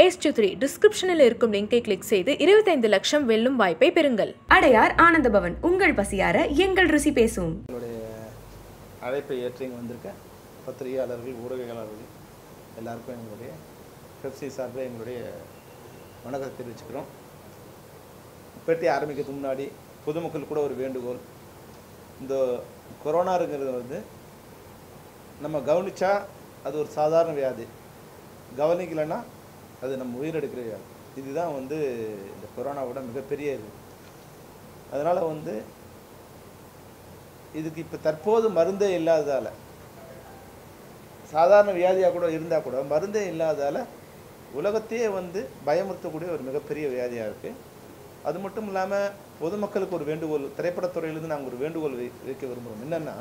Ace three டிஸ்கிரிப்ஷனில் இருக்கும் லிங்கை கிளிக் செய்து இருபத்தைந்து லட்சம் வெல்லும் வாய்ப்பை பெறுங்கள் அடையார் ஆனந்த பவன் உங்கள் பசியார எங்கள் ருசி பேசும் உங்களுடைய அழைப்பை ஏற்று இங்கே வந்திருக்க பத்திரிகையாளர்கள் ஊடகவியலாளர்கள் எல்லாருக்கும் எங்களுடைய பெப்சி சார்பில் எங்களுடைய வணக்கத்தை தெரிவிச்சுக்கிறோம் பேட்டி ஆரம்பிக்கிறதுக்கு முன்னாடி பொதுமக்கள் கூட ஒரு வேண்டுகோள் இந்த கொரோனாங்கிறது வந்து நம்ம கவனிச்சா அது ஒரு சாதாரண வியாதி கவனிக்கலைன்னா அது நம்ம உயிரெடுக்கிற வியாதி இதுதான் வந்து இந்த கொரோனாவோட மிகப்பெரிய இது அதனால் வந்து இதுக்கு இப்போ தற்போது மருந்தே இல்லாததால் சாதாரண வியாதியாக கூட இருந்தால் கூட மருந்தே இல்லாததால் உலகத்தையே வந்து பயமுறுத்தக்கூடிய ஒரு மிகப்பெரிய வியாதியாக இருக்குது அது மட்டும் இல்லாமல் பொதுமக்களுக்கு ஒரு வேண்டுகோள் திரைப்படத்துறையிலேருந்து நாங்கள் ஒரு வேண்டுகோள் வை வைக்க விரும்புகிறோம் என்னென்னா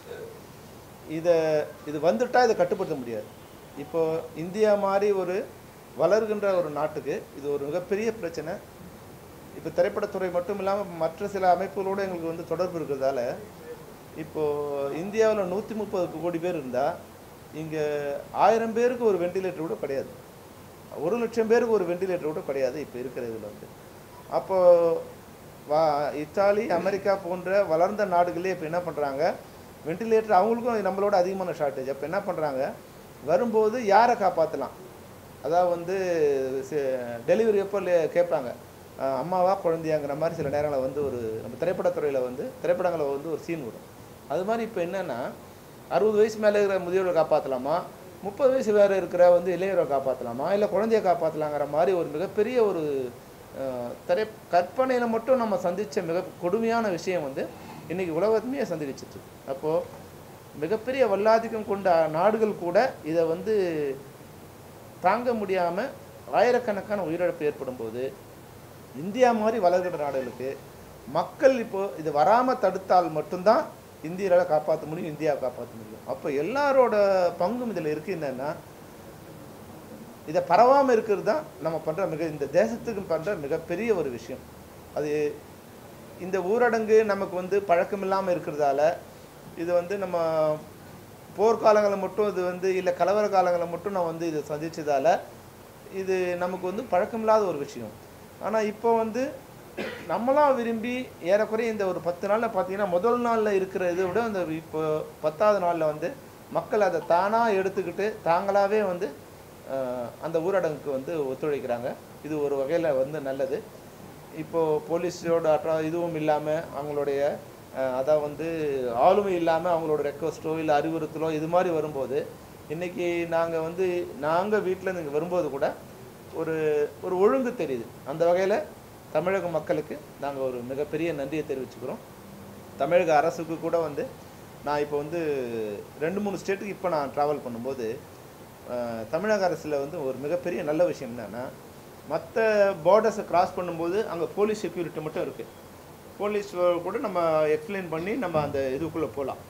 இதை இது வந்துட்டால் இதை கட்டுப்படுத்த முடியாது இப்போ இந்தியா மாதிரி ஒரு வளர்கின்ற ஒரு நாட்டுக்கு இது ஒரு மிகப்பெரிய பிரச்சனை இப்போ திரைப்படத்துறை மட்டும் இல்லாமல் மற்ற சில அமைப்புகளோடு எங்களுக்கு வந்து தொடர்பு இருக்கிறதால இப்போது இந்தியாவில் நூற்றி முப்பது கோடி பேர் இருந்தால் இங்கே ஆயிரம் பேருக்கு ஒரு வெண்டிலேட்டர் கூட கிடையாது ஒரு லட்சம் பேருக்கு ஒரு வெண்டிலேட்டர் கூட கிடையாது இப்போ இருக்கிற இதில் வந்து அப்போது வா இத்தாலி அமெரிக்கா போன்ற வளர்ந்த நாடுகளே இப்போ என்ன பண்ணுறாங்க வெண்டிலேட்டர் அவங்களுக்கும் நம்மளோட அதிகமான ஷார்ட்டேஜ் அப்போ என்ன பண்ணுறாங்க வரும்போது யாரை காப்பாற்றலாம் அதாவது வந்து டெலிவரி எப்போ கேட்பாங்க அஹ் அம்மாவா குழந்தையாங்கிற மாதிரி சில நேரங்களில் வந்து ஒரு நம்ம திரைப்படத்துறையில் வந்து திரைப்படங்களில் வந்து ஒரு சீன் வரும் அது மாதிரி இப்போ என்னென்னா அறுபது வயசு மேலே இருக்கிற முதியோரை காப்பாற்றலாமா முப்பது வயசு வேறு இருக்கிற வந்து இளைஞரை காப்பாற்றலாமா இல்லை குழந்தைய காப்பாற்றலாங்கிற மாதிரி ஒரு மிகப்பெரிய ஒரு அஹ், திரை கற்பனையில் மட்டும் நம்ம சந்தித்த மிக கொடுமையான விஷயம் வந்து இன்றைக்கி உலகத்துமே சந்திச்சிட்டு அப்போது மிகப்பெரிய வல்லாதிக்கம் கொண்ட நாடுகள் கூட இதை வந்து தாங்க முடியாமல் ஆயிரக்கணக்கான உயிரிழப்பு ஏற்படும் போது இந்தியா மாதிரி வளர்கிற நாடுகளுக்கு மக்கள் இப்போ இது வராமல் தடுத்தால் மட்டும்தான் இந்தியாவில் காப்பாற்ற முடியும் இந்தியாவை காப்பாற்ற முடியும் அப்போ எல்லாரோட பங்கும் இதில் இருக்குது என்னென்னா இதை பரவாமல் இருக்கிறது தான் நம்ம பண்ணுற மிக இந்த தேசத்துக்கு பண்ணுற மிகப்பெரிய ஒரு விஷயம் அது இந்த ஊரடங்கு நமக்கு வந்து பழக்கம் இல்லாமல் இருக்கிறதால இது வந்து நம்ம போர்க்காலங்களில் மட்டும் இது வந்து இல்லை கலவர காலங்களில் மட்டும் நான் வந்து இதை சந்திச்சதால இது நமக்கு வந்து பழக்கமில்லாத ஒரு விஷயம் ஆனால் இப்போ வந்து நம்மளாம் விரும்பி ஏறக்குறைய இந்த ஒரு பத்து நாளில் பார்த்தீங்கன்னா முதல் நாளில் இருக்கிற இதை விட இந்த இப்போ பத்தாவது நாளில் வந்து மக்கள் அதை தானாக எடுத்துக்கிட்டு தாங்களாகவே வந்து அஹ், அந்த ஊரடங்குக்கு வந்து ஒத்துழைக்கிறாங்க இது ஒரு வகையில் வந்து நல்லது இப்போது போலீஸோட அட்ரா இதுவும் இல்லாமல் அவங்களுடைய அஹ், அதான் வந்து ஆளுமை இல்லாமல் அவங்களோட ரெக்வஸ்ட்டோ இல்லை அறிவுறுத்தலோ இது மாதிரி வரும்போது இன்றைக்கி நாங்கள் வந்து நாங்கள் வீட்டில் இங்கே வரும்போது கூட ஒரு ஒரு ஒழுங்கு தெரியுது அந்த வகையில் தமிழக மக்களுக்கு நாங்கள் ஒரு மிகப்பெரிய நன்றியை தெரிவிச்சுக்கிறோம் தமிழக அரசுக்கு கூட வந்து நான் இப்போ வந்து ரெண்டு மூணு ஸ்டேட்டுக்கு இப்போ நான் ட்ராவல் பண்ணும்போது அஹ், தமிழக அரசில் வந்து ஒரு மிகப்பெரிய நல்ல விஷயம் என்னன்னா மற்ற பார்டர்ஸை கிராஸ் பண்ணும்போது அங்கே போலீஸ் செக்யூரிட்டி மட்டும் இருக்குது போலீஸ் கூட நம்ம எக்ஸ்பிளைன் பண்ணி நம்ம அந்த இதுக்குள்ளே போகலாம்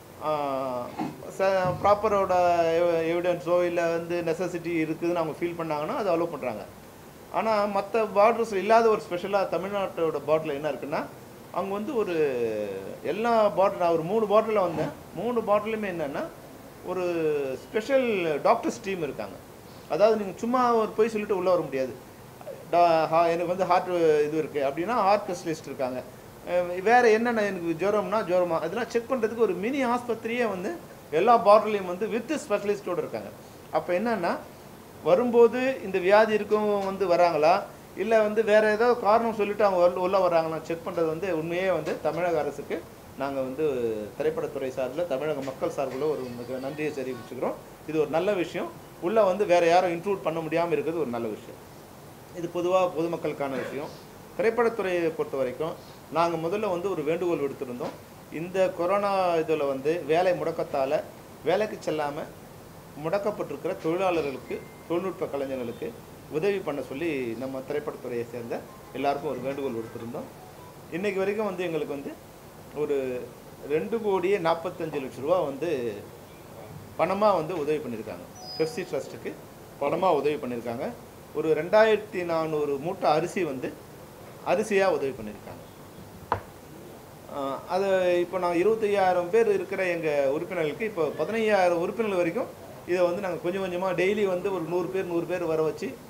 ப்ராப்பரோட எவிடன்ஸோ இல்லை வந்து நெசசிட்டி இருக்குதுன்னு அவங்க ஃபீல் பண்ணாங்கன்னா அதை அலோவ் பண்ணுறாங்க ஆனால் மற்ற பார்டர்ஸ் இல்லாத ஒரு ஸ்பெஷலாக தமிழ்நாட்டோட பார்டரில் என்ன இருக்குன்னா அவங்க வந்து ஒரு எல்லா பார்டர் நான் ஒரு மூணு பார்டரில் வந்தேன் மூணு பார்டர்லையுமே என்னென்னா ஒரு ஸ்பெஷல் டாக்டர்ஸ் டீம் இருக்காங்க அதாவது நீங்கள் சும்மா ஒரு போய் சொல்லிட்டு உள்ளே வர முடியாது டா- ஹா- எனக்கு வந்து ஹார்ட் இது இருக்குது அப்படின்னா ஹார்ட் ஸ்பெஷலிஸ்ட் இருக்காங்க அஹ் வேற என்னென்ன எனக்கு ஜுரம்னா ஜுரமா அதெல்லாம் செக் பண்ணுறதுக்கு ஒரு மினி ஆஸ்பத்திரியே வந்து எல்லா பார்டர்லையும் வந்து வித் ஸ்பெஷலிஸ்டோடு இருக்காங்க அப்போ என்னன்னா வரும்போது இந்த வியாதி இருக்கவங்க வந்து வராங்களா இல்லை வந்து வேற ஏதோ காரணம் சொல்லிட்டு அவங்க உள்ள- உள்ள வராங்களா செக் பண்ணுறது வந்து உண்மையே வந்து தமிழக அரசுக்கு நாங்கள் வந்து திரைப்படத்துறை சார்பில் தமிழக மக்கள் சார்பில் ஒரு மிக நன்றியை தெரிவிச்சுக்கிறோம் இது ஒரு நல்ல விஷயம் உள்ளே வந்து வேற யாரும் இன்க்ளூட் பண்ண முடியாமல் இருக்கிறது ஒரு நல்ல விஷயம் இது பொதுவாக பொதுமக்களுக்கான விஷயம் திரைப்படத்துறையை பொறுத்த வரைக்கும் நாங்கள் முதல்ல வந்து ஒரு வேண்டுகோள் விடுத்திருந்தோம் இந்த கொரோனா இதில் வந்து வேலை முடக்கத்தால் வேலைக்கு செல்லாமல் முடக்கப்பட்டிருக்கிற தொழிலாளர்களுக்கு தொழில்நுட்ப கலைஞர்களுக்கு உதவி பண்ண சொல்லி நம்ம திரைப்படத்துறையை சேர்ந்த எல்லாருக்கும் ஒரு வேண்டுகோள் விடுத்திருந்தோம் இன்றைக்கு வரைக்கும் வந்து எங்களுக்கு வந்து ஒரு ரெண்டு கோடியே நாற்பத்தஞ்சு லட்ச ரூபா வந்து பணமாக வந்து உதவி பண்ணியிருக்காங்க பெப்சி ட்ரஸ்ட்டுக்கு பணமாக உதவி பண்ணியிருக்காங்க ஒரு ரெண்டாயிரத்தி நானூறு மூட்டை அரிசி வந்து அரிசியாக உதவி பண்ணியிருக்காங்க ஆஹ் அது இப்போ நான் இருபத்தையாயிரம் பேர் இருக்கிற எங்கள் உறுப்பினர்களுக்கு இப்போ பதினையாயிரம் உறுப்பினர்கள் வரைக்கும் இதை வந்து நாங்கள் கொஞ்சம் கொஞ்சமாக டெய்லி வந்து ஒரு நூறு பேர் நூறு பேர் வர வச்சு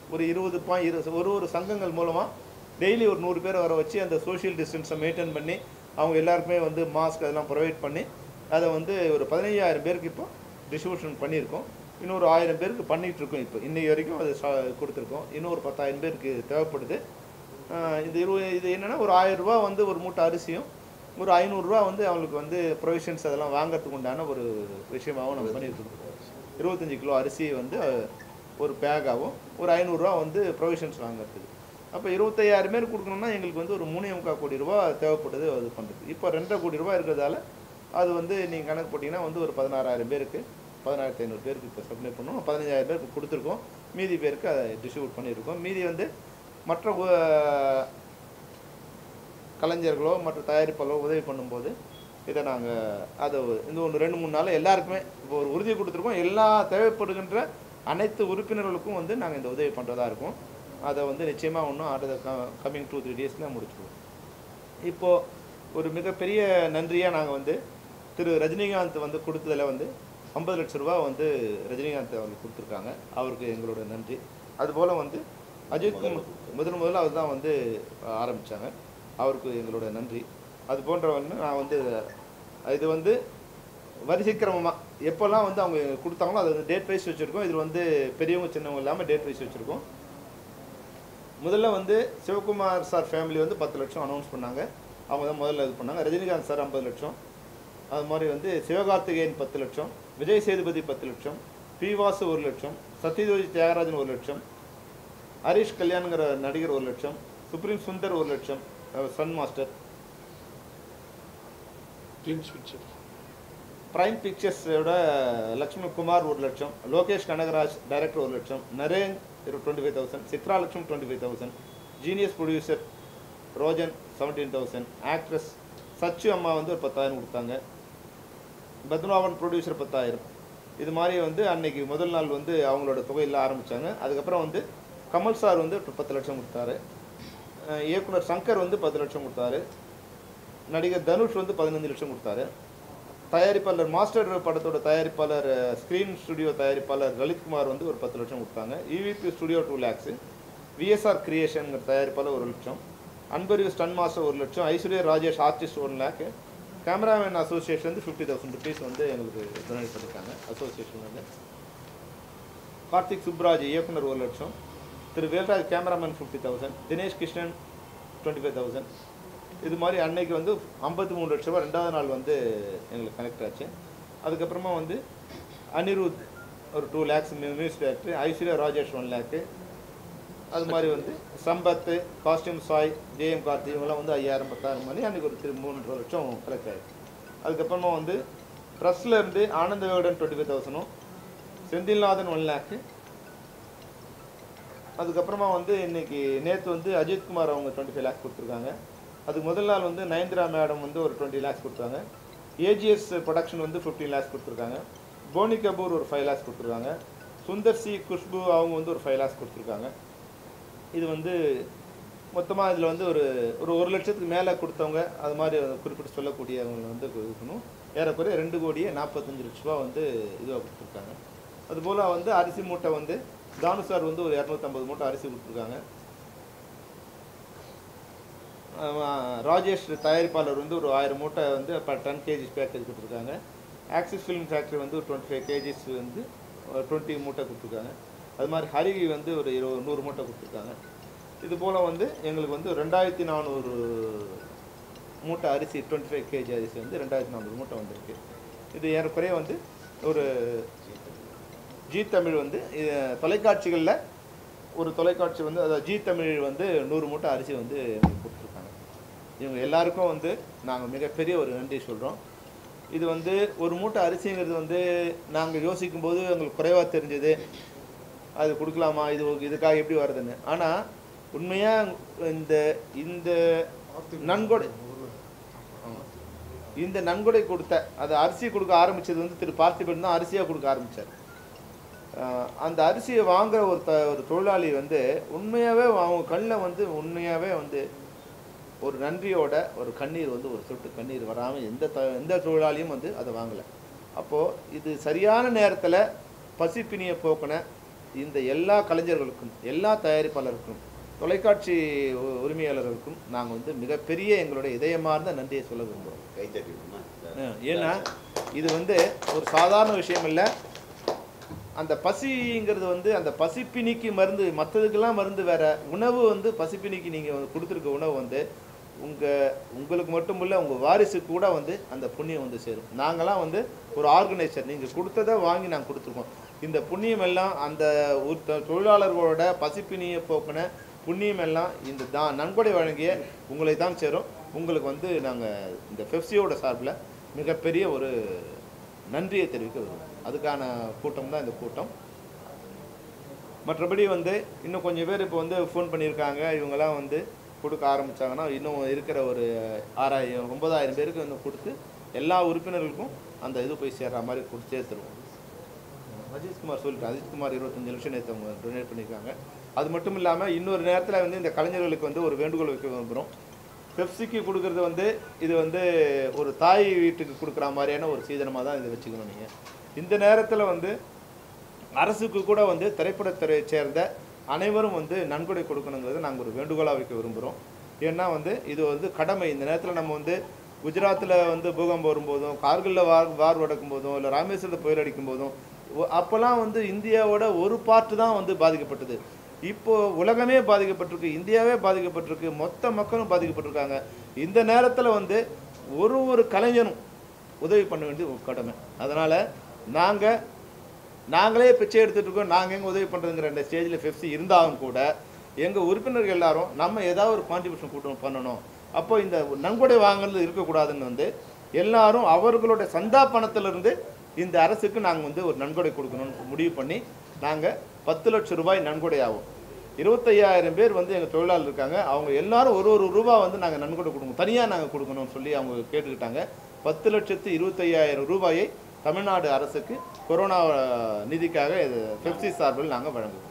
ஒரு இருபது பாய் இரு ஒரு ஒரு சங்கங்கள் மூலமாக டெய்லி ஒரு நூறு பேரை வர வச்சு அந்த சோஷியல் டிஸ்டன்ஸை மெயின்டைன் பண்ணி அவங்க எல்லாருக்குமே வந்து மாஸ்க் அதெல்லாம் ப்ரொவைட் பண்ணி அதை வந்து ஒரு பதினைஞ்சாயிரம் பேருக்கு இப்போ டிஸ்ட்ரிபியூஷன் பண்ணியிருக்கோம் இன்னொரு ஆயிரம் பேருக்கு பண்ணிகிட்டு இருக்கோம் இப்போ இன்னைக்கு வரைக்கும் அது சா- கொடுத்துருக்கோம் இன்னும் ஒரு பத்தாயிரம் பேருக்கு தேவைப்படுது ஆஹ் இந்த இருபது இது என்னென்னா ஒரு ஆயிரம் ரூபாய் வந்து ஒரு மூட்டை அரிசியும் ஒரு ஐநூறுரூவா வந்து அவங்களுக்கு வந்து ப்ரொவிஷன்ஸ் அதெல்லாம் வாங்குறதுக்கு உண்டான ஒரு விஷயமாகவும் நம்ம பண்ணிட்டு இருக்கோம் இருபத்தஞ்சி கிலோ அரிசி வந்து அஹ், ஒரு பேக்காகவும் ஒரு ஐநூறுரூவா வந்து ப்ரொவிஷன்ஸ் வாங்குறதுக்கு அப்போ இருபத்தையாயிரம் பேர் கொடுக்கணும்னா எங்களுக்கு வந்து ஒரு மூணே முக்கால் கோடி ரூபா தேவைப்படுது அது பண்ணுறது இப்போ ரெண்டரை கோடி ரூபா இருக்கிறதால அது வந்து நீங்கள் கணக்கு போட்டிங்கன்னா வந்து ஒரு பதினாறாயிரம் பேருக்கு பதினாயிரத்தி ஐநூறு பேருக்கு இப்போ சப்ளை பண்ணோம் பதினஞ்சாயிரம் பேருக்கு கொடுத்துருக்கோம் மீதி பேருக்கு அதை டிஸ்ட்ரிபியூட் பண்ணியிருக்கோம் மீதி வந்து மற்ற உ- கலைஞர்களோ மற்ற தயாரிப்பாளர்களோ உதவி பண்ணும்போது இதை நாங்கள் அதை இந்த ஒன்று ரெண்டு மூணு நாள் எல்லாருக்குமே இப்போ ஒரு உறுதி கொடுத்துருக்கோம் எல்லா தேவைப்படுகின்ற அனைத்து உறுப்பினர்களுக்கும் வந்து நாங்கள் இந்த உதவி பண்ணுறதா இருக்கும் அதை வந்து நிச்சயமாக ஒன்றும் அடுத்த கம்மிங் டூ த்ரீ டேஸில் முடிச்சுடுவோம் இப்போது ஒரு மிகப்பெரிய நன்றியாக நாங்கள் வந்து திரு ரஜினிகாந்த் வந்து கொடுத்ததில் வந்து ஐம்பது லட்ச ரூபா வந்து ரஜினிகாந்த் அவருக்கு கொடுத்துருக்காங்க அவருக்கு எங்களோட நன்றி அதுபோல் வந்து அஜித் குமார் முதல் முதல்ல அவர் தான் வந்து ஆரம்பித்தாங்க அவருக்கு எங்களோட நன்றி அது போன்ற வந்து நான் வந்து இது வந்து வரிசைக்கிரமமாக எப்போல்லாம் வந்து அவங்க கொடுத்தாங்களோ அது வந்து டேட் வைஸ் வச்சுருக்கோம் இதில் வந்து பெரியவங்க சின்னவங்க இல்லாமல் டேட் வைஸ் வச்சுருக்கோம் முதல்ல வந்து சிவகுமார் சார் ஃபேமிலி வந்து பத்து லட்சம் அனௌன்ஸ் பண்ணாங்க அவங்க தான் முதல்ல இது பண்ணாங்க ரஜினிகாந்த் சார் ஐம்பது லட்சம் அது மாதிரி வந்து சிவகார்த்திகேயன் பத்து லட்சம் விஜய் சேதுபதி பத்து லட்சம் பி வாசு ஒரு லட்சம் சத்யஜோதி தியாகராஜன் ஒரு லட்சம் ஹரிஷ் கல்யாண்ங்கிற நடிகர் ஒரு லட்சம் சுப்ரீம் சுந்தர் ஒரு லட்சம் அவர் சன் மாஸ்டர் பிரைம் பிக்சர்ஸோட லக்ஷ்மி குமார் ஒரு லட்சம் லோகேஷ் கனகராஜ் டைரக்டர் ஒரு லட்சம் Naren twenty five thousand Chitra Lakshmi twenty five thousand genius producer Rojan seventeen thousand actress Sachu அம்மா வந்து ஒரு பத்தாயிரம் கொடுத்தாங்க பத்மநாபன் ப்ரொடியூசர் பத்தாயிரம் இது மாதிரி வந்து அன்னைக்கு முதல் நாள் வந்து அவங்களோட தொகையில் ஆரம்பித்தாங்க அதுக்கப்புறம் வந்து கமல் சார் வந்து பத்து லட்சம் கொடுத்தாரு அஹ் இயக்குனர் சங்கர் வந்து பத்து லட்சம் கொடுத்தாரு நடிகர் தனுஷ் வந்து பதினஞ்சு லட்சம் கொடுத்தாரு தயாரிப்பாளர் மாஸ்டர் படத்தோட தயாரிப்பாளர் ஸ்க்ரீன் ஸ்டுடியோ தயாரிப்பாளர் லலித்குமார் வந்து ஒரு பத்து லட்சம் கொடுத்தாங்க EVP studio two lakhs VSR கிரியேஷன்ங்கிற தயாரிப்பாளர் ஒரு லட்சம் அன்பரிவு ஸ்டன் மாஸ்டர் ஒரு லட்சம் Aishwarya Rajesh artist one lakh cameraman association வந்து ஃபிஃப்டி தௌசண்ட் ருபீஸ் வந்து எங்களுக்கு டொனேட் பண்ணியிருக்காங்க அசோசியேஷன் வந்து கார்த்திக் சுப்ராஜ் இயக்குனர் ஒரு லட்சம் திரு Velraj cameraman fifty thousand Dinesh Krishnan twenty five thousand இது மாதிரி அன்னைக்கு வந்து ஐம்பத்தி மூணு லட்ச ரூபா ரெண்டாவது நாள் வந்து எங்களுக்கு கனெக்ட் ஆச்சு அதுக்கப்புறமா வந்து அனிருத் ஒரு two lakhs music director Aishwarya Rajesh one lakh அது மாதிரி வந்து சம்பத்து காஸ்டியூம் சாய் ஜேஎம் கார்த்தி இவங்கெல்லாம் வந்து ஐயாயிரம் பத்தாயிரம் மணி அன்றைக்கி ஒரு திரு மூன்று லட்சம் கலெக்ட் ஆயிடுச்சு அதுக்கப்புறமா வந்து ப்ரெஸ்ல இருந்து ஆனந்த விகடன் டுவெண்ட்டி ஃபைவ் தௌசண்டும் செந்தில்நாதன் ஒன் லேக்கு அதுக்கப்புறமா வந்து இன்னைக்கு நேற்று வந்து அஜித்குமார் அவங்க டுவெண்ட்டி ஃபைவ் லேக்ஸ் கொடுத்துருக்காங்க அதுக்கு முதல் நாள் வந்து நயன்திரா மேடம் வந்து ஒரு டுவெண்ட்டி லேக்ஸ் கொடுத்தாங்க ஏஜிஎஸ் ப்ரொடக்ஷன் வந்து ஃபிஃப்டீன் லேக்ஸ் கொடுத்துருக்காங்க போனி கபூர் ஒரு ஃபைவ் லேக்ஸ் கொடுத்துருக்காங்க சுந்தர் சி குஷ்பு அவங்க வந்து ஒரு ஃபைவ் லேக்ஸ் கொடுத்துருக்காங்க இது வந்து மொத்தமாக இதில் வந்து ஒரு ஒரு ஒரு லட்சத்துக்கு மேலே கொடுத்தவங்க அது மாதிரி குறிப்பிட்டு சொல்லக்கூடியவங்க வந்து இருக்கணும் ஏறக்குறைய ரெண்டு கோடியே நாற்பத்தஞ்சு லட்ச ரூபா வந்து இதுவாக கொடுத்துருக்காங்க அதுபோல் வந்து அரிசி மூட்டை வந்து தானு சார் வந்து ஒரு இரநூத்தம்பது மூட்டை அரிசி கொடுத்துருக்காங்க ஆமா, ராஜேஷ் தயாரிப்பாளர் வந்து ஒரு ஆயிரம் மூட்டை வந்து பர் டன் கேஜிஸ் பேக்கேஜ் கொடுத்துருக்காங்க ஆக்சிஸ் ஃபிலிம் ஃபேக்ட்ரி வந்து ஒரு டுவெண்ட்டி ஃபைவ் கேஜிஸ் வந்து டுவெண்ட்டி மூட்டை கொடுத்துருக்காங்க அது மாதிரி ஹரிவி வந்து ஒரு இருபது நூறு மூட்டை கொடுத்துருக்காங்க இது போல் வந்து எங்களுக்கு வந்து ரெண்டாயிரத்தி நானூறு மூட்டை அரிசி டுவெண்ட்டி ஃபைவ் கேஜி அரிசி வந்து ரெண்டாயிரத்தி நானூறு மூட்டை வந்திருக்கு இது ஏறக்குறைய வந்து ஒரு ஜி தமிழ் வந்து இது தொலைக்காட்சிகளில் ஒரு தொலைக்காட்சி வந்து அதாவது ஜி தமிழ் வந்து நூறு மூட்டை அரிசி வந்து எங்களுக்கு கொடுத்துருக்காங்க இவங்க எல்லாருக்கும் வந்து நாங்கள் மிகப்பெரிய ஒரு நன்றி சொல்கிறோம் இது வந்து ஒரு மூட்டை அரிசிங்கிறது வந்து நாங்கள் யோசிக்கும்போது எங்களுக்கு குறைவாக தெரிஞ்சது அது கொடுக்கலாமா இது இதுக்காக எப்படி வருதுன்னு ஆனால் உண்மையாக இந்த இந்த நன்கொடை ஆமா. இந்த நன்கொடை கொடுத்த அது அரிசி கொடுக்க ஆரம்பிச்சது வந்து திரு பார்த்திபன் தான் அரிசியாக கொடுக்க ஆரம்பித்தார் அந்த அரிசியை வாங்குற ஒரு த ஒரு தொழிலாளி வந்து உண்மையாகவே அவங்க கண்ணில் வந்து உண்மையாகவே வந்து ஒரு நன்றியோட ஒரு கண்ணீர் வந்து ஒரு சொட்டு கண்ணீர் வராமல் எந்த த எந்த தொழிலாளியும் வந்து அதை வாங்கலை அப்போது இது சரியான நேரத்தில் பசிப்பினியை போக்கின இந்த எல்லா கலைஞர்களுக்கும் எல்லா தயாரிப்பாளருக்கும் தொலைக்காட்சி உ- உரிமையாளர்களுக்கும் நாங்கள் வந்து மிகப்பெரிய எங்களுடைய இதயமார்ந்த நன்றியை சொல்ல விரும்புகிறோம் கை தட்டி விடுமா அஹ் ஏன்னா இது வந்து ஒரு சாதாரண விஷயம் இல்லை அந்த பசிங்கிறது வந்து அந்த பசிப்பினிக்கு மருந்து மற்றதுக்கெல்லாம் மருந்து வேற உணவு வந்து பசிப்பினிக்கு நீங்கள் கொடுத்துருக்க உணவு வந்து உங்கள் உங்களுக்கு மட்டும் இல்லை உங்கள் வாரிசுக்கு கூட வந்து அந்த புண்ணியம் வந்து சேரும் நாங்களாம் வந்து ஒரு ஆர்கனைசர் நீங்கள் கொடுத்ததை வாங்கி நாங்கள் கொடுத்துருக்கோம் இந்த புண்ணியம் எல்லாம் அந்த ஒரு தொ- தொழிலாளர்களோட பசிப்பினியை போக்கின புண்ணியம் எல்லாம் இந்த தான் நன்கொடை வழங்கிய உங்களை தான் சேரும் உங்களுக்கு வந்து நாங்கள் இந்த பெப்சியோட சார்பில் மிகப்பெரிய ஒரு நன்றியை தெரிவிக்க விரும்புகிறோம் அதுக்கான கூட்டம் தான் இந்த கூட்டம் மற்றபடி வந்து இன்னும் கொஞ்சம் பேர் இப்போ வந்து ஃபோன் பண்ணியிருக்காங்க இவங்கெல்லாம் வந்து கொடுக்க ஆரம்பிச்சாங்கன்னா இன்னும் இருக்கிற ஒரு ஆறாயிரம் ஒன்பதாயிரம் பேருக்கு வந்து கொடுத்து எல்லா உறுப்பினர்களுக்கும் அந்த இது போய் சேர்ற மாதிரி கொடுத்து சேர்த்துருவோம் அஜித்குமார் சொல்லிட்டு அஜித்குமார் இருபத்தஞ்சு லட்சம் நேற்று அவங்க டொனேட் பண்ணியிருக்காங்க அது மட்டும் இல்லாமல் இன்னொரு நேரத்தில் வந்து இந்த கலைஞர்களுக்கு வந்து ஒரு வேண்டுகோள் வைக்க விரும்புகிறோம் பெப்சிக்கு கொடுக்கறது வந்து இது வந்து ஒரு தாய் வீட்டுக்கு கொடுக்குற மாதிரியான ஒரு சீதனமாக தான் இதை வச்சுக்கணும் நீங்கள் இந்த நேரத்தில் வந்து அரசுக்கு கூட வந்து திரைப்படத்துறையை சேர்ந்த அனைவரும் வந்து நன்கொடை கொடுக்கணுங்கிறத நாங்கள் ஒரு வேண்டுகோளாக வைக்க விரும்புகிறோம் ஏன்னா வந்து இது வந்து கடமை இந்த நேரத்தில் நம்ம வந்து குஜராத்தில் வந்து பூகம்பம் வரும்போதும் கார்கில்ல வார் வார் நடக்கும் போதும் இல்லை ராமேஸ்வரத்தில் புயல் அடிக்கும் போதும் ஒ- அப்போல்லாம் வந்து இந்தியாவோட ஒரு பார்ட்டு தான் வந்து பாதிக்கப்பட்டது இப்போ உலகமே பாதிக்கப்பட்டிருக்கு இந்தியாவே பாதிக்கப்பட்டிருக்கு மொத்த மக்களும் பாதிக்கப்பட்டிருக்காங்க இந்த நேரத்தில் வந்து ஒரு ஒரு கலைஞனும் உதவி பண்ண வேண்டியது ஒரு கடமை அதனால் நாங்கள் நாங்களே பிச்சை எடுத்துட்டு இருக்கோம் நாங்கள் எங்கே உதவி பண்ணுறதுங்கிற அந்த ஸ்டேஜில் பெப்சி இருந்தாலும் கூட எங்கள் உறுப்பினர்கள் எல்லாரும் நம்ம ஏதாவது ஒரு கான்ட்ரிபியூஷன் கூட்டம் பண்ணணும் அப்போ இந்த நன்கொடை வாங்குறது இருக்கக்கூடாதுன்னு வந்து எல்லாரும் அவர்களோட சந்தா பணத்திலிருந்து இந்த அரசுக்கு நாங்கள் வந்து ஒரு நன்கொடை கொடுக்கணும்னு முடிவு பண்ணி நாங்கள் பத்து லட்சம் ரூபாய் நன்கொடை ஆகும் இருபத்தையாயிரம் பேர் வந்து எங்கள் தொழிலாளர் இருக்காங்க அவங்க எல்லாரும் ஒரு ஒரு ரூபா வந்து நாங்கள் நன்கொடை கொடுக்கணும் தனியாக நாங்கள் கொடுக்கணும்னு சொல்லி அவங்க கேட்டுக்கிட்டாங்க பத்து லட்சத்து இருபத்தையாயிரம் ரூபாயை தமிழ்நாடு அரசுக்கு கொரோனா அஹ், நிதிக்காக இது பெப்சி சார்பில் நாங்கள் வழங்குவோம்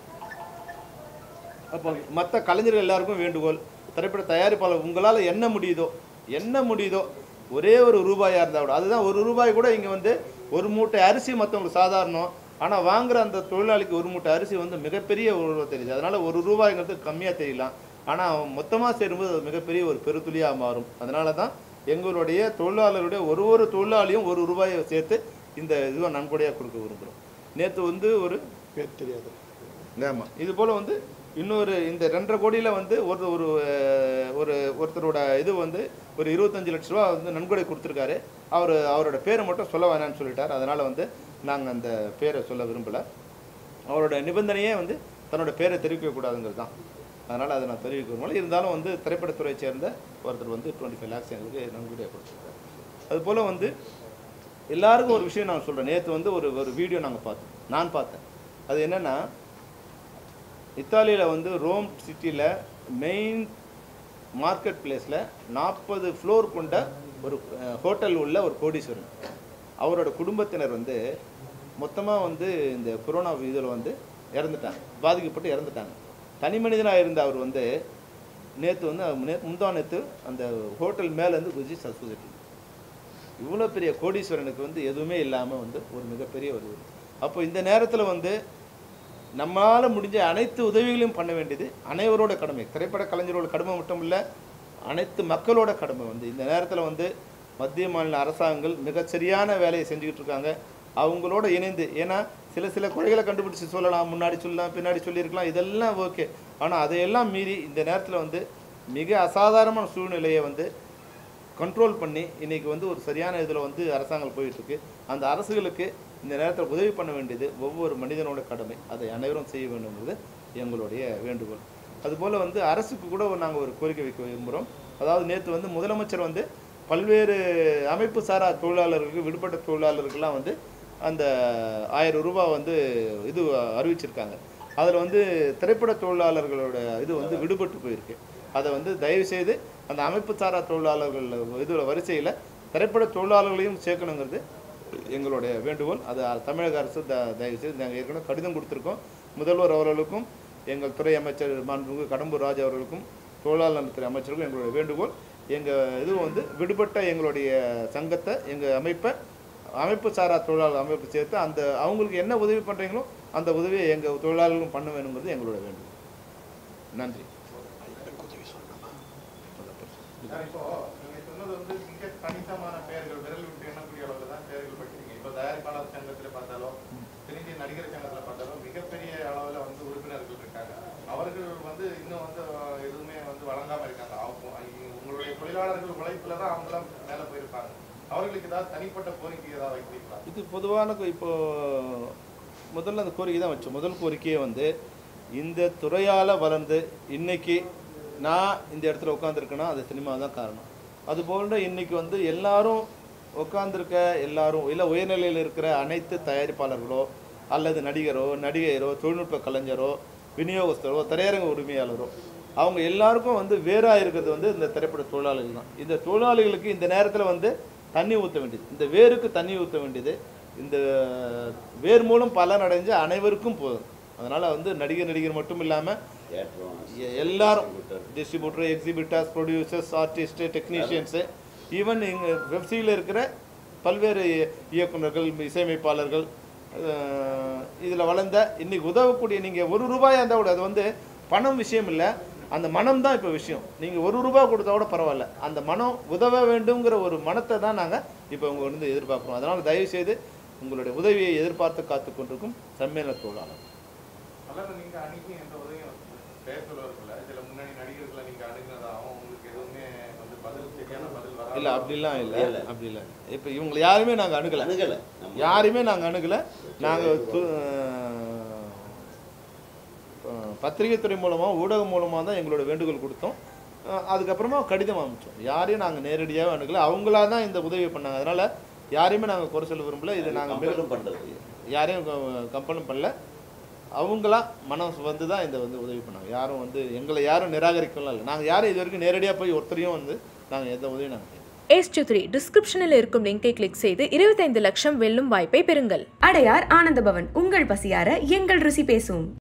அப்போ மற்ற கலைஞர்கள் எல்லாருக்கும் வேண்டுகோள் திரைப்பட தயாரிப்பாளர் உங்களால் என்ன முடியுதோ என்ன முடியுதோ ஒரே ஒரு ரூபாயாக இருந்தால் கூட அதுதான் ஒரு ரூபாய் கூட இங்கே வந்து ஒரு மூட்டை அரிசி மற்றவங்களுக்கு சாதாரணம் ஆனால் வாங்குற அந்த தொழிலாளிக்கு ஒரு மூட்டை அரிசி வந்து மிகப்பெரிய ஒரு தெரியுது அதனால் ஒரு ரூபாய்ங்கிறது கம்மியாக தெரியலாம் ஆனால் மொத்தமாக சேரும்போது அது மிகப்பெரிய ஒரு பெருத்துளியாக மாறும் அதனால தான் எங்களுடைய தொழிலாளருடைய ஒரு ஒரு தொழிலாளியும் ஒரு ரூபாயை சேர்த்து இந்த இதுவை நன்கொடையாக கொடுக்க விரும்புகிறோம் நேற்று வந்து ஒரு பேர் தெரியாது ஆமாம் இது போல் வந்து இன்னொரு இந்த ரெண்டரை கோடியில் வந்து ஒரு ஒரு அஹ், ஒரு ஒருத்தரோட இது வந்து ஒரு இருபத்தஞ்சு லட்ச ரூபா வந்து நன்கொடை கொடுத்துருக்காரு அவர் அவரோட பேரை மட்டும் சொல்ல வேணாம்னு சொல்லிட்டார் அதனால் வந்து நாங்கள் அந்த பேரை சொல்ல விரும்பலை அவரோட நிபந்தனையே வந்து தன்னோட பேரை தெரிவிக்கக்கூடாதுங்கிறது தான் அதனால் அதை நான் தெரிவிக்க விரும்பல இருந்தாலும் வந்து திரைப்படத்துறையை சேர்ந்த ஒருத்தர் வந்து டுவெண்ட்டி ஃபைவ் லேக்ஸ் எங்களுக்கு நன்கொடையாக கொடுத்துருக்காரு அதுபோல் வந்து எல்லாருக்கும் ஒரு விஷயம் நான் சொல்கிறேன் நேற்று வந்து ஒரு ஒரு வீடியோ நாங்கள் பார்த்தோம் நான் பார்த்தேன் அது என்னென்னா இத்தாலியில் வந்து ரோம் சிட்டியில் மெயின் மார்க்கெட் பிளேஸில் நாற்பது ஃப்ளோர் கொண்ட ஒரு ஹோட்டல் உள்ள ஒரு கோடீஸ்வரன் அவரோட குடும்பத்தினர் வந்து மொத்தமாக வந்து இந்த கொரோனா இதில் வந்து இறந்துட்டாங்க பாதிக்கப்பட்டு இறந்துட்டாங்க தனி மனிதனாக இருந்த அவர் வந்து நேற்று வந்து நே முந்தா நேற்று அந்த ஹோட்டல் மேலேருந்து குதிச்சு சசுதிட்டு இவ்வளோ பெரிய கோடீஸ்வரனுக்கு வந்து எதுவுமே இல்லாமல் வந்து ஒரு மிகப்பெரிய ஒரு இது. அப்போ இந்த நேரத்தில் வந்து நம்மளால் முடிஞ்ச அனைத்து உதவிகளையும் பண்ண வேண்டியது அனைவரோட கடமை திரைப்பட கலைஞரோட கடமை மட்டும் இல்லை அனைத்து மக்களோட கடமை வந்து இந்த நேரத்தில் வந்து மத்திய மாநில அரசாங்கங்கள் மிகச்சரியான வேலையை செஞ்சுக்கிட்டு இருக்காங்க அவங்களோட இணைந்து ஏன்னா சில சில குறைகளை கண்டுபிடிச்சு சொல்லலாம் முன்னாடி சொல்லலாம் பின்னாடி சொல்லியிருக்கலாம் இதெல்லாம் ஓகே ஆனால் அதையெல்லாம் மீறி இந்த நேரத்தில் வந்து மிக அசாதாரணமான சூழ்நிலையை வந்து கண்ட்ரோல் பண்ணி இன்னைக்கு வந்து ஒரு சரியான இதில் வந்து அரசாங்கம் போயிட்டு இருக்கு அந்த அரசுகளுக்கு இந்த நேரத்தில் உதவி பண்ண வேண்டியது ஒவ்வொரு மனிதனோட கடமை அதை அனைவரும் செய்ய வேண்டும்ன்றது எங்களுடைய வேண்டுகோள் அதுபோல் வந்து அரசுக்கு கூட நாங்கள் ஒரு கோரிக்கை வைக்க விரும்புகிறோம் அதாவது நேற்று வந்து முதலமைச்சர் வந்து பல்வேறு அமைப்பு சாரா தொழிலாளர்களுக்கு விடுபட்ட தொழிலாளர்களுக்கெல்லாம் வந்து அந்த ஆயிரம் ரூபாய் வந்து இது அறிவிச்சிருக்காங்க அதில் வந்து திரைப்பட தொழிலாளர்களோட இது வந்து விடுபட்டு போயிருக்கு அதை வந்து தயவு செய்து அந்த அமைப்பு சாரா தொழிலாளர்கள் இதில் வரிசையில் திரைப்பட தொழிலாளர்களையும் சேர்க்கணுங்கிறது எங்களுடைய வேண்டுகோள் அது தமிழக அரசு த தயவு செய்து நாங்கள் ஏற்கனவே கடிதம் கொடுத்துருக்கோம் முதல்வர் அவர்களுக்கும் எங்கள் துறை அமைச்சர் மாண்புமிகு கடம்பூர் ராஜ் அவர்களுக்கும் தொழிலாளர் நலத்துறை அமைச்சருக்கும் எங்களுடைய வேண்டுகோள் எங்கள் இது வந்து விடுபட்ட எங்களுடைய சங்கத்தை எங்கள் அமைப்பை அமைப்பு சாரா தொழிலாளர் அமைப்பு சேர்த்து அந்த அவங்களுக்கு என்ன உதவி பண்ணுறீங்களோ அந்த உதவியை எங்கள் தொழிலாளர்களும் பண்ண வேணுங்கிறது எங்களோட வேண்டும் நன்றி சார், இப்போ நீங்க சொன்னது வந்து மிக கணிசமான பெயர்கள் விரல் விட்டு எண்ணக்கூடிய அளவுல தான் பெயர்கள் படிக்கிறீங்க இப்போ தயாரிப்பாளர் சங்கத்துல பார்த்தாலோ தென்னிந்திய நடிகர் சங்கத்துல பார்த்தாலோ மிகப்பெரிய அளவுல வந்து உறுப்பினர்கள் இருக்காங்க அவர்கள் வந்து இன்னும் வந்து அஹ், எதுவுமே வந்து வழங்காம இருக்காங்க அவங்க இ- உங்களுடைய தொழிலாளர்கள் உழைப்புல தான் அவங்களாம் மேல போயிருப்பாங்க அவர்களுக்கு ஏதாவது தனிப்பட்ட கோரிக்கை ஏதாவது வைக்கிறீங்களா இது பொதுவான கோ- இப்போ முதல்ல அந்த கோரிக்கை தான் வச்சோம் முதல் கோரிக்கையே வந்து இந்த துறையால் வளர்ந்து இன்னைக்கு நான் இந்த இடத்துல உட்காந்துருக்கேன்னா அது சினிமா தான் காரணம் அது போன்ற இன்னைக்கு வந்து எல்லாரும் உட்காந்துருக்க எல்லாரும் இல்லை உயர்நிலையில் இருக்கிற அனைத்து தயாரிப்பாளர்களோ அல்லது நடிகரோ நடிகையரோ தொழில்நுட்ப கலைஞரோ விநியோகஸ்தரோ திரையரங்க உரிமையாளரோ அவங்க எல்லாருக்கும் வந்து வேறாக இருக்கிறது வந்து இந்த திரைப்பட தொழிலாளிகள் தான் இந்த தொழிலாளிகளுக்கு இந்த நேரத்தில் வந்து தண்ணி ஊற்ற வேண்டியது இந்த வேருக்கு தண்ணி ஊற்ற வேண்டியது இந்த வேர் மூலம் பலன் அடைஞ்ச அனைவருக்கும் போதும் அதனால் வந்து நடிகர் நடிகர் மட்டும் இல்லாமல் எல்லாரும் distributor exhibitors producers artist technicians even இங்கே வெப்சைட்டில் இருக்கிற பல்வேறு இயக்குனர்கள் இசையமைப்பாளர்கள் இதில் வளர்ந்த இன்னைக்கு உதவக்கூடிய நீங்கள் ஒரு ரூபாயாக இருந்தால் கூட அது வந்து பணம் விஷயம் இல்லை அந்த மனம் தான் இப்போ விஷயம் நீங்கள் ஒரு ரூபாய் கொடுத்தா கூட பரவாயில்ல அந்த மனம் உதவ வேண்டுங்கிற ஒரு மனத்தை தான் நாங்கள் இப்போ உங்க வந்து எதிர்பார்க்குறோம் அதனால் தயவு செய்து உங்களுடைய உதவியை எதிர்பார்த்து காத்து கொண்டிருக்கும் சம்மேளன தொழிலாளர் அல்லது நீங்க அணுகி எந்த உதவியும் பெயர் சொல்லுவார்கள்ல சில முன்னணி நடிகர்களை நீங்க அணுகினதாகவும் உங்களுக்கு எதுவுமே வந்து பதில் சரியான பதில் வராது இல்லை அப்படிலாம் இல்லை அப்படி இல்லை இப்போ இவங்களை யாருமே நாங்கள் அணுகலை அணுகலை யாரையுமே நாங்கள் அணுகலை நாங்கள் பத்திரிகை துறை மூலமாக ஊடகம் மூலமாக தான் எங்களோட வேண்டுகோள் கொடுத்தோம் அஹ் அதுக்கப்புறமா கடிதம் அமைச்சோம் யாரையும் நாங்கள் நேரடியாக அணுகலை அவங்களா தான் இந்த உதவி பண்ணாங்க அதனால் யாரையுமே நாங்கள் குறை சொல்ல விரும்பல இது நாங்கள் கம்பேரும் பண்றது யாரையும் கம்பெனி பண்ணல அவங்களா மனம் வந்து தான் இந்த வந்து உதவி பண்ணாங்க யாரும் வந்து எங்களை யாரும் நிராகரிக்கலாம் இல்லை நாங்கள் யாரும் இது வரைக்கும் நேரடியாக போய் ஒருத்தரையும் வந்து நாங்கள் எந்த உதவியும் நாங்கள் செய்யல. ஏஸ் த்ரீ டிஸ்கிரிப்ஷனில் இருக்கும் லிங்கை கிளிக் செய்து இருபத்தைந்து லட்சம் வெல்லும் வாய்ப்பை பெறுங்கள் அடையார் ஆனந்த பவன் உங்கள் பசியார எங்கள் ருசி பேசும்